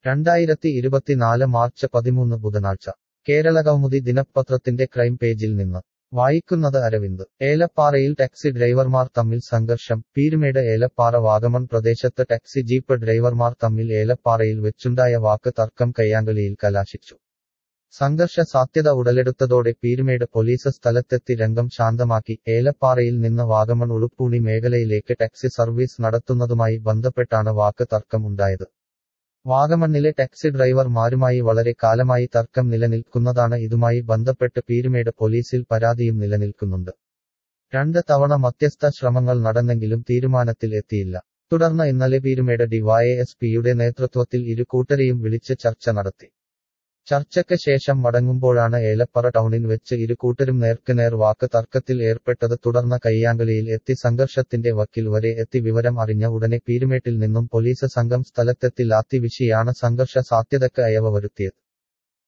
രണ്ടായിരത്തി ഇരുപത്തിനാല് മാർച്ച് പതിമൂന്ന് ബുധനാഴ്ച കേരള കൗമുദി ദിനപത്രത്തിന്റെ ക്രൈം പേജിൽ നിന്ന് വായിക്കുന്നത് അരവിന്ദ് ഏലപ്പാറയിൽ ടാക്സി ഡ്രൈവർമാർ തമ്മിൽ സംഘർഷം പീരുമേട് ഏലപ്പാറ വാഗമൺ പ്രദേശത്ത് ടാക്സി ജീപ്പ് ഡ്രൈവർമാർ തമ്മിൽ ഏലപ്പാറയിൽ വെച്ചുണ്ടായ വാക്ക് തർക്കം കയ്യാങ്കളിയിൽ കലാശിച്ചു സംഘർഷ സാധ്യത ഉടലെടുത്തതോടെ പീരുമേട് പോലീസ് സ്ഥലത്തെത്തി രംഗം ശാന്തമാക്കി ഏലപ്പാറയിൽ നിന്ന് വാഗമൺ ഉളുപ്പൂണി മേഖലയിലേക്ക് ടാക്സി സർവീസ് നടത്തുന്നതുമായി ബന്ധപ്പെട്ടാണ് വാക്ക് തർക്കം ഉണ്ടായത് വാഗമണ്ണിലെ ടാക്സി ഡ്രൈവർമാരുമായി വളരെ കാലമായി തർക്കം നിലനിൽക്കുന്നതാണ് ഇതുമായി ബന്ധപ്പെട്ട് പീരുമേട് പോലീസിൽ പരാതിയും നിലനിൽക്കുന്നുണ്ട് രണ്ട് തവണ മധ്യസ്ഥ ശ്രമങ്ങൾ നടന്നെങ്കിലും തീരുമാനത്തിൽ എത്തിയില്ല തുടർന്ന് ഇന്നലെ പീരുമേട് ഡിവൈഎസ്പിയുടെ നേതൃത്വത്തിൽ ഇരു കൂട്ടരെയും വിളിച്ച് ചർച്ച നടത്തി ചർച്ചയ്ക്ക് ശേഷം മടങ്ങുമ്പോഴാണ് ഏലപ്പറ ടൗണിൽ വെച്ച് ഇരു കൂട്ടരും നേർക്കുനേർ വാക്ക് തർക്കത്തിൽ ഏർപ്പെട്ടത് തുടർന്ന് കയ്യാങ്കളിയിൽ എത്തി സംഘർഷത്തിന്റെ വക്കിൽ വരെ എത്തി വിവരം അറിഞ്ഞ ഉടനെ പീരുമേട്ടിൽ നിന്നും പോലീസ് സംഘം സ്ഥലത്തെത്തി ലാത്തി വിശിയാണ് സംഘർഷ സാധ്യതയ്ക്ക് അയവ വരുത്തിയത്